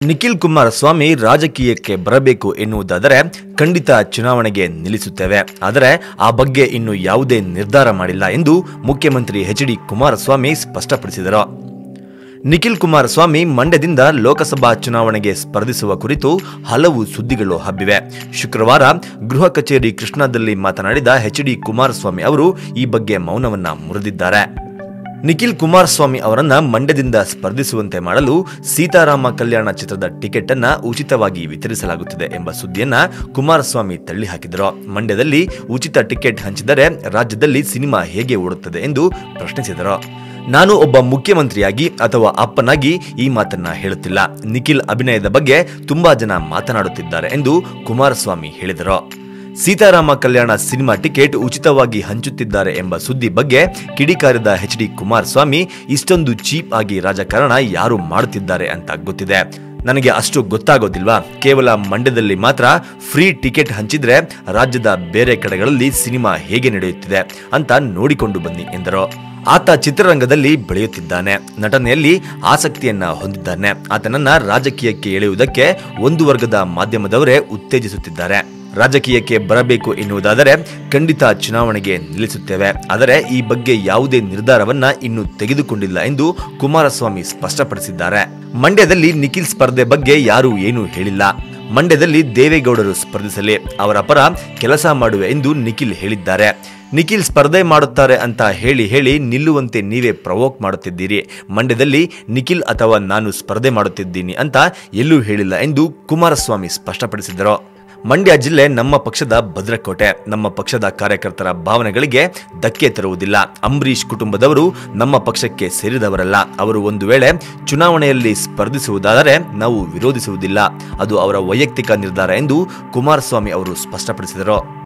ನಿಖಿಲ್ ಕುಮಾರಸ್ವಾಮಿ ರಾಜಕೀಯಕ್ಕೆ ಬರಬೇಕು ಎನ್ನುವುದಾದರೆ ಖಂಡಿತ ಚುನಾವಣೆಗೆ ನಿಲ್ಲಿಸುತ್ತೇವೆ ಆದರೆ ಆ ಬಗ್ಗೆ ಇನ್ನು ಯಾವುದೇ ನಿರ್ಧಾರ ಮಾಡಿಲ್ಲ ಎಂದು ಮುಖ್ಯಮಂತ್ರಿ ಎಚ್ ಡಿ ಕುಮಾರಸ್ವಾಮಿ ಸ್ಪಷ್ಟಪಡಿಸಿದರು ನಿಖಿಲ್ ಕುಮಾರಸ್ವಾಮಿ ಮಂಡ್ಯದಿಂದ ಲೋಕಸಭಾ ಚುನಾವಣೆಗೆ ಸ್ಪರ್ಧಿಸುವ ಕುರಿತು ಹಲವು ಸುದ್ದಿಗಳು ಹಬ್ಬಿವೆ ಶುಕ್ರವಾರ ಗೃಹ ಕಚೇರಿ ಕೃಷ್ಣಾದಲ್ಲಿ ಮಾತನಾಡಿದ ಎಚ್ ಡಿ ಕುಮಾರಸ್ವಾಮಿ ಅವರು ಈ ಬಗ್ಗೆ ಮೌನವನ್ನ ಮುರಿದಿದ್ದಾರೆ ನಿಖಿಲ್ ಕುಮಾರಸ್ವಾಮಿ ಅವರನ್ನ ಮಂಡ್ಯದಿಂದ ಸ್ಪರ್ಧಿಸುವಂತೆ ಮಾಡಲು ಸೀತಾರಾಮ ಕಲ್ಯಾಣ ಚಿತ್ರದ ಟಿಕೆಟ್ ಅನ್ನ ಉಚಿತವಾಗಿ ವಿತರಿಸಲಾಗುತ್ತಿದೆ ಎಂಬ ಸುದ್ದಿಯನ್ನ ಕುಮಾರಸ್ವಾಮಿ ತಳ್ಳಿಹಾಕಿದರು ಮಂಡ್ಯದಲ್ಲಿ ಉಚಿತ ಟಿಕೆಟ್ ಹಂಚಿದರೆ ರಾಜ್ಯದಲ್ಲಿ ಸಿನಿಮಾ ಹೇಗೆ ಓಡುತ್ತದೆ ಎಂದು ಪ್ರಶ್ನಿಸಿದರು ನಾನು ಒಬ್ಬ ಮುಖ್ಯಮಂತ್ರಿಯಾಗಿ ಅಥವಾ ಅಪ್ಪನಾಗಿ ಈ ಮಾತನ್ನ ಹೇಳುತ್ತಿಲ್ಲ ನಿಖಿಲ್ ಅಭಿನಯದ ಬಗ್ಗೆ ತುಂಬಾ ಜನ ಮಾತನಾಡುತ್ತಿದ್ದಾರೆ ಎಂದು ಕುಮಾರಸ್ವಾಮಿ ಹೇಳಿದರು ಸೀತಾರಾಮ ಕಲ್ಯಾಣ ಸಿನಿಮಾ ಟಿಕೆಟ್ ಉಚಿತವಾಗಿ ಹಂಚುತ್ತಿದ್ದಾರೆ ಎಂಬ ಸುದ್ದಿ ಬಗ್ಗೆ ಕಿಡಿಕಾರಿದ ಎಚ್ ಡಿ ಕುಮಾರಸ್ವಾಮಿ ಇಷ್ಟೊಂದು ಚೀಪ್ ಆಗಿ ರಾಜಕಾರಣ ಯಾರು ಮಾಡುತ್ತಿದ್ದಾರೆ ಅಂತ ಗೊತ್ತಿದೆ ನನಗೆ ಅಷ್ಟು ಗೊತ್ತಾಗೋದಿಲ್ವಾ ಕೇವಲ ಮಂಡ್ಯದಲ್ಲಿ ಮಾತ್ರ ಫ್ರೀ ಟಿಕೆಟ್ ಹಂಚಿದ್ರೆ ರಾಜ್ಯದ ಬೇರೆ ಕಡೆಗಳಲ್ಲಿ ಸಿನಿಮಾ ಹೇಗೆ ನಡೆಯುತ್ತಿದೆ ಅಂತ ನೋಡಿಕೊಂಡು ಬನ್ನಿ ಎಂದರು ಆತ ಚಿತ್ರರಂಗದಲ್ಲಿ ಬೆಳೆಯುತ್ತಿದ್ದಾನೆ ನಟನೆಯಲ್ಲಿ ಆಸಕ್ತಿಯನ್ನ ಹೊಂದಿದ್ದಾನೆ ಆತನನ್ನ ರಾಜಕೀಯಕ್ಕೆ ಎಳೆಯುವುದಕ್ಕೆ ಒಂದು ವರ್ಗದ ಮಾಧ್ಯಮದವರೇ ಉತ್ತೇಜಿಸುತ್ತಿದ್ದಾರೆ ರಾಜಕೀಯಕ್ಕೆ ಬರಬೇಕು ಎನ್ನುವುದಾದರೆ ಖಂಡಿತ ಚುನಾವಣೆಗೆ ನಿಲ್ಲಿಸುತ್ತೇವೆ ಆದರೆ ಈ ಬಗ್ಗೆ ಯಾವುದೇ ನಿರ್ಧಾರವನ್ನ ಇನ್ನೂ ತೆಗೆದುಕೊಂಡಿಲ್ಲ ಎಂದು ಕುಮಾರಸ್ವಾಮಿ ಸ್ಪಷ್ಟಪಡಿಸಿದ್ದಾರೆ ಮಂಡ್ಯದಲ್ಲಿ ನಿಖಿಲ್ ಸ್ಪರ್ಧೆ ಬಗ್ಗೆ ಯಾರೂ ಏನೂ ಹೇಳಿಲ್ಲ ಮಂಡ್ಯದಲ್ಲಿ ದೇವೇಗೌಡರು ಸ್ಪರ್ಧಿಸಲಿ ಅವರ ಪರ ಕೆಲಸ ಮಾಡುವೆ ಎಂದು ನಿಖಿಲ್ ಹೇಳಿದ್ದಾರೆ ನಿಖಿಲ್ ಸ್ಪರ್ಧೆ ಮಾಡುತ್ತಾರೆ ಅಂತ ಹೇಳಿ ಹೇಳಿ ನಿಲ್ಲುವಂತೆ ನೀವೇ ಪ್ರವೋಕ್ ಮಾಡುತ್ತಿದ್ದೀರಿ ಮಂಡ್ಯದಲ್ಲಿ ನಿಖಿಲ್ ಅಥವಾ ನಾನು ಸ್ಪರ್ಧೆ ಮಾಡುತ್ತಿದ್ದೀನಿ ಅಂತ ಎಲ್ಲೂ ಹೇಳಿಲ್ಲ ಎಂದು ಕುಮಾರಸ್ವಾಮಿ ಸ್ಪಷ್ಟಪಡಿಸಿದರು ಮಂಡ್ಯ ಜಿಲ್ಲೆ ನಮ್ಮ ಪಕ್ಷದ ಭದ್ರಕೋಟೆ ನಮ್ಮ ಪಕ್ಷದ ಕಾರ್ಯಕರ್ತರ ಭಾವನೆಗಳಿಗೆ ಧಕ್ಕೆ ತರುವುದಿಲ್ಲ ಅಂಬರೀಷ್ ಕುಟುಂಬದವರು ನಮ್ಮ ಪಕ್ಷಕ್ಕೆ ಸೇರಿದವರಲ್ಲ ಅವರು ಒಂದು ವೇಳೆ ಚುನಾವಣೆಯಲ್ಲಿ ಸ್ಪರ್ಧಿಸುವುದಾದರೆ ನಾವು ವಿರೋಧಿಸುವುದಿಲ್ಲ ಅದು ಅವರ ವೈಯಕ್ತಿಕ ನಿರ್ಧಾರ ಎಂದು ಕುಮಾರಸ್ವಾಮಿ ಅವರು ಸ್ಪಷ್ಟಪಡಿಸಿದರು